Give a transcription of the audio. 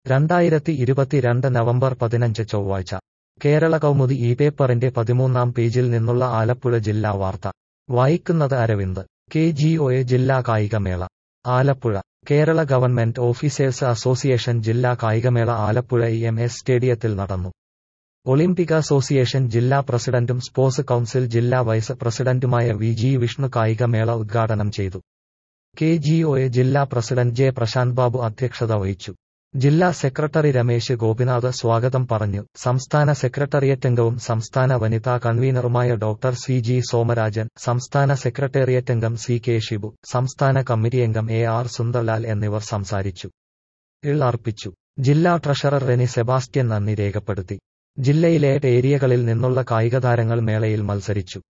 രണ്ടായിരത്തി ഇരുപത്തിരണ്ട് നവംബർ പതിനഞ്ച് ചൊവ്വാഴ്ച കേരള കൗമുദി ഈ പേപ്പറിന്റെ പതിമൂന്നാം പേജിൽ നിന്നുള്ള ആലപ്പുഴ ജില്ലാ വാർത്ത വായിക്കുന്നത് Aravind K G O A ജില്ലാ കായികമേള Alappuzha Kerala government officers association ജില്ലാ കായികമേള ആലപ്പുഴ ഇ എം എസ് സ്റ്റേഡിയത്തിൽ നടന്നു ഒളിമ്പിക് അസോസിയേഷൻ ജില്ലാ പ്രസിഡന്റും സ്പോർട്സ് കൌൺസിൽ ജില്ലാ വൈസ് പ്രസിഡന്റുമായ വി ജി വിഷ്ണു കായികമേള ഉദ്ഘാടനം ചെയ്തു കെ ജി ഒ എ ജില്ലാ പ്രസിഡന്റ് ജെ പ്രശാന്ത് ബാബു അധ്യക്ഷത വഹിച്ചു ജില്ലാ സെക്രട്ടറി രമേശ് ഗോപിനാഥ് സ്വാഗതം പറഞ്ഞു സംസ്ഥാന സെക്രട്ടേറിയറ്റംഗവും സംസ്ഥാന വനിതാ കൺവീനറുമായ ഡോക്ടർ സി ജി സോമരാജൻ സംസ്ഥാന സെക്രട്ടേറിയറ്റംഗം സി കെ ഷിബു സംസ്ഥാന കമ്മിറ്റിയംഗം എ ആർ സുന്ദർലാൽ എന്നിവർ സംസാരിച്ചു ഇൾ അർപ്പിച്ചു ജില്ലാ ട്രഷറർ റെനി സെബാസ്റ്റ്യൻ നന്ദി രേഖപ്പെടുത്തി ജില്ലയിലെ ഏരിയകളിൽ നിന്നുള്ള കായികതാരങ്ങൾ മേളയിൽ മത്സരിച്ചു